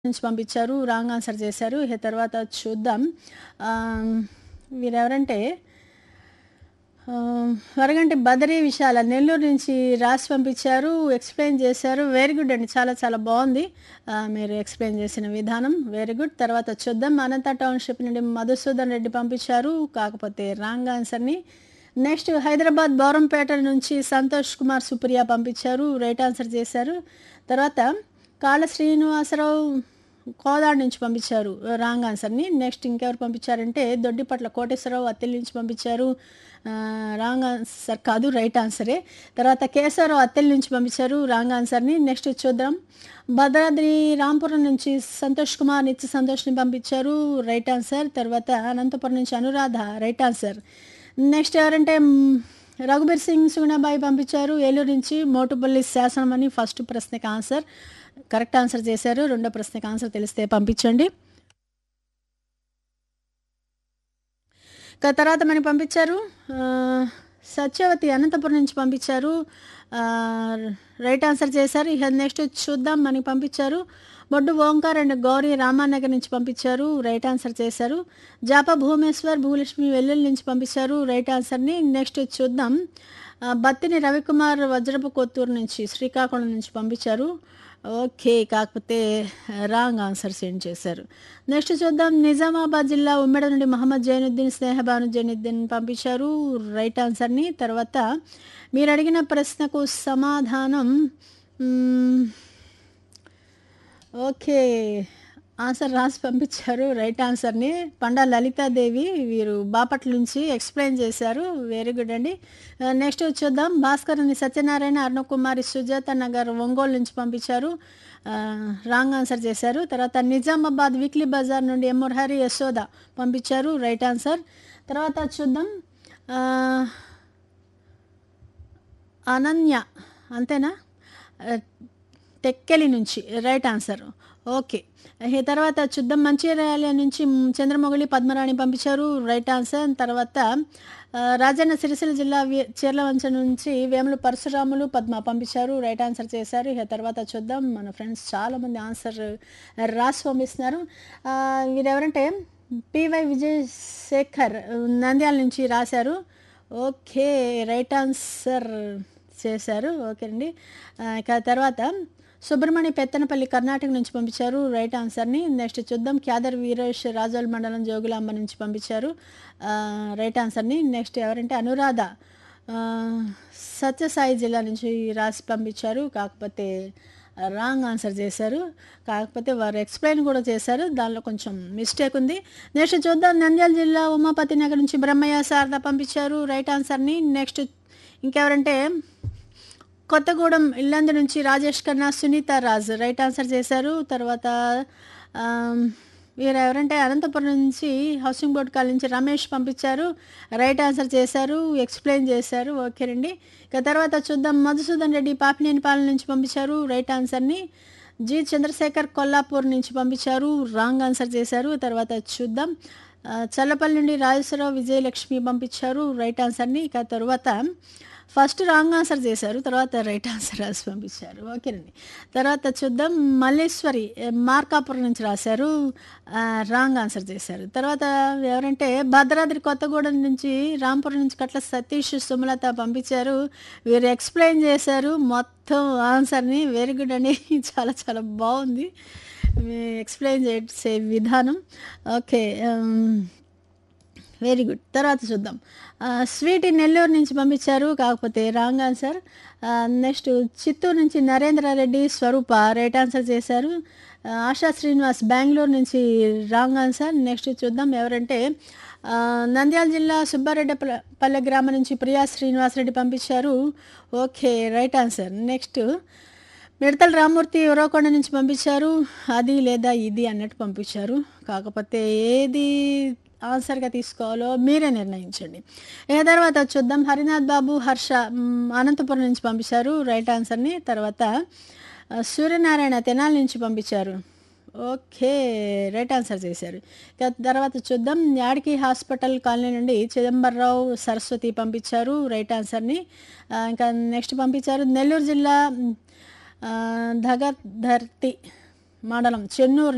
నుంచి పంపించారు wrong answer చేశారు ఇక తర్వాత చూద్దాం ఆ, వీరెవరంటే ఆ, వరగంటి బదరీ విశాల నెల్లూరు నుంచి రాసి పంపించారు ఎక్స్ప్లెయిన్ చేశారు వెరీ గుడ్ అండి చాలా చాలా బాగుంది ఆ, మీరు ఎక్స్ప్లెయిన్ చేసిన విధానం వెరీ గుడ్ తర్వాత చూద్దాం అనంత టౌన్షిప్ నుండి మధుసూదన్ రెడ్డి పంపించారు కాకపోతే రాంగ్ ఆన్సర్ని నెక్స్ట్ హైదరాబాద్ బౌరంపేట నుంచి సంతోష్ కుమార్ సుప్రియ పంపించారు రైట్ ఆన్సర్ చేశారు తర్వాత కాళ్ళ శ్రీనివాసరావు కోదాడు నుంచి పంపించారు రాంగ్ ఆన్సర్ని నెక్స్ట్ ఇంకెవరు పంపించారంటే దొడ్డిపట్ల కోటేశ్వరరావు అత్తెల నుంచి పంపించారు ఆ, రాంగ్ ఆన్సర్ కాదు రైట్ ఆన్సరే తర్వాత కేశవరావు అత్తెల నుంచి పంపించారు రాంగ్ ఆన్సర్ని నెక్స్ట్ చూద్దాం భద్రాద్రి రాంపురం నుంచి సంతోష్ కుమార్ నిత్య సంతోష్ని పంపించారు రైట్ ఆన్సర్ తర్వాత అనంతపురం నుంచి అనురాధ రైట్ ఆన్సర్ నెక్స్ట్ ఎవరంటే మ్, రఘుబీర్ సింగ్ సుగుణాబాయి పంపించారు ఏలూరు నుంచి మోటుపల్లి శాసనం అని ఫస్ట్ ప్రశ్నకి ఆన్సర్ కరెక్ట్ ఆన్సర్ చేశారు రెండో ప్రశ్నకి ఆన్సర్ తెలిస్తే పంపించండి ఇక తర్వాత మనకి పంపించారు ఆ, సత్యవతి అనంతపురం నుంచి పంపించారు ఆ, రైట్ ఆన్సర్ చేశారు ఇక నెక్స్ట్ చూద్దాం మనకి పంపించారు బొడ్డు ఓంకార్ అండ్ గౌరీ రామానగర్ నుంచి పంపించారు రైట్ ఆన్సర్ చేశారు జాప భూమేశ్వర్ భూలక్ష్మి వెల్లుల్లి నుంచి పంపించారు రైట్ ఆన్సర్ని నెక్స్ట్ చూద్దాం ఆ, బత్తిని రవికుమార్ వజ్రపు కొత్తూరు నుంచి శ్రీకాకుళం నుంచి పంపించారు ఓకే కాకపోతే రాంగ్ ఆన్సర్ సెండ్ చేశారు నెక్స్ట్ చూద్దాం నిజామాబాద్ జిల్లా ఉమ్మెడ నుండి మహమ్మద్ జైనుద్దీన్ స్నేహబాను జైనుద్దీన్ పంపించారు రైట్ ఆన్సర్ని తర్వాత మీరు అడిగిన ప్రశ్నకు సమాధానం మ్మ్, ఓకే ఆన్సర్ రాసి పంపించారు రైట్ ఆన్సర్ని పండా లలితాదేవి వీరు బాపట్ల నుంచి ఎక్స్ప్లెయిన్ చేశారు వెరీ గుడ్ అండి నెక్స్ట్ చూద్దాం భాస్కర్ అని సత్యనారాయణ అరుణకుమారి సుజాత నగర్ ఒంగోలు నుంచి పంపించారు రాంగ్ ఆన్సర్ చేశారు తర్వాత నిజామాబాద్ వీక్లీ బజార్ నుండి ఎం మురహరి యశోద పంపించారు రైట్ ఆన్సర్ తర్వాత చూద్దాం ఆ, అనన్య అంతేనా ఆ, టెక్కెలి నుంచి రైట్ ఆన్సర్ ఓకే ఈ తర్వాత చూద్దాం మంచిర్యాల నుంచి చంద్రమొగలి పద్మరాణి పంపించారు రైట్ ఆన్సర్ తర్వాత ఆ, రాజన్న సిరిసిల్ల జిల్లా వి- చీర్లవంచ నుంచి వేములు పరశురాములు పద్మ పంపించారు రైట్ ఆన్సర్ చేశారు ఇక తర్వాత చూద్దాం మన ఫ్రెండ్స్ చాలామంది ఆన్సర్ రాసి పంపిస్తున్నారు ఆ, వీరెవరంటే పివై విజయశేఖర్ నంద్యాల నుంచి రాశారు ఓకే రైట్ ఆన్సర్ చేశారు ఓకే అండి ఆ, ఇక తర్వాత సుబ్రహ్మణ్య పెత్తనపల్లి కర్ణాటక నుంచి పంపించారు రైట్ ఆన్సర్ని నెక్స్ట్ చూద్దాం క్యాదర్ వీరేష్ రాజోల్ మండలం జోగులాంబ నుంచి పంపించారు ఆ, రైట్ ఆన్సర్ని నెక్స్ట్ ఎవరంటే అనురాధ ఆ, సత్యసాయి జిల్లా నుంచి రాసి పంపించారు కాకపోతే రాంగ్ ఆన్సర్ చేశారు కాకపోతే వారు ఎక్స్ప్లెయిన్ కూడా చేశారు దానిలో కొంచెం మిస్టేక్ ఉంది నెక్స్ట్ చూద్దాం నంద్యాల జిల్లా ఉమాపతి నగర్ నుంచి బ్రహ్మయ్య శారద పంపించారు రైట్ ఆన్సర్ని నెక్స్ట్ ఇంకెవరంటే కొత్తగూడెం ఇల్లందు నుంచి రాజేష్ ఖన్నా సునీత రాజ్ రైట్ ఆన్సర్ చేశారు తర్వాత ఆమ్, వీరు ఎవరంటే అనంతపురం నుంచి హౌసింగ్ బోర్డ్ కాల్ నుంచి రమేష్ పంపించారు రైట్ ఆన్సర్ చేశారు ఎక్స్ప్లెయిన్ చేశారు ఓకేనండి ఇక తర్వాత చూద్దాం మధుసూదన్ రెడ్డి పాపినేనిపాలెం నుంచి పంపించారు రైట్ ఆన్సర్ని జి చంద్రశేఖర్ కొల్లాపూర్ నుంచి పంపించారు రాంగ్ ఆన్సర్ చేశారు తర్వాత చూద్దాం ఆ, చల్లపల్లి నుండి రాజేశ్వరరావు విజయలక్ష్మి పంపించారు రైట్ ఆన్సర్ని ఇక తర్వాత ఫస్ట్ రాంగ్ ఆన్సర్ చేశారు తర్వాత రైట్ ఆన్సర్ రాసి పంపించారు ఓకేనండి తర్వాత చూద్దాం మల్లేశ్వరి ఏ, మార్కాపురం నుంచి రాశారు ఆ, రాంగ్ ఆన్సర్ చేశారు తర్వాత ఎవరంటే భద్రాద్రి కొత్తగూడెం నుంచి రాంపురం నుంచి కట్ల సతీష్ సుమలత పంపించారు వీరు ఎక్స్ప్లెయిన్ చేశారు మొత్తం ఆన్సర్ని వెరీ గుడ్ అండి చాలా చాలా బాగుంది మీ ఎక్స్ప్లెయిన్ చేసే విధానం ఓకే వెరీ గుడ్ తర్వాత చూద్దాం ఆ, స్వీట్ నెల్లూరు నుంచి పంపించారు కాకపోతే రాంగ్ ఆన్సర్ ఆ, నెక్స్ట్ చిత్తూరు నుంచి నరేంద్ర రెడ్డి స్వరూప రైట్ ఆన్సర్ చేశారు ఆ, ఆశా శ్రీనివాస్ బెంగళూరు నుంచి రాంగ్ ఆన్సర్ నెక్స్ట్ చూద్దాం ఎవరంటే ఆ, నంద్యాల జిల్లా సుబ్బారెడ్డి పల్లె గ్రామం నుంచి ప్రియా శ్రీనివాస్ రెడ్డి పంపించారు ఓకే రైట్ ఆన్సర్ నెక్స్ట్ మిడతల రామూర్తి ఉరవకొండ నుంచి పంపించారు అది లేదా ఇది అన్నట్టు పంపించారు కాకపోతే ఏది ఆన్సర్గా తీసుకోవాలో మీరే నిర్ణయించండి ఏ తర్వాత చూద్దాం హరినాథ్ బాబు హర్ష మ్, అనంతపురం నుంచి పంపించారు రైట్ ఆన్సర్ని తర్వాత ఆ, సూర్యనారాయణ తెనాలి నుంచి పంపించారు ఓకే రైట్ ఆన్సర్ చేశారు ఇక తర్వాత చూద్దాం యాడికి హాస్పిటల్ కాలనీ నుండి చిదంబరరావు సరస్వతి పంపించారు రైట్ ఆన్సర్ని ఆ, ఇంకా నెక్స్ట్ పంపించారు నెల్లూరు జిల్లా ఆ, ధగర్ధర్తి మండలం చెన్నూరు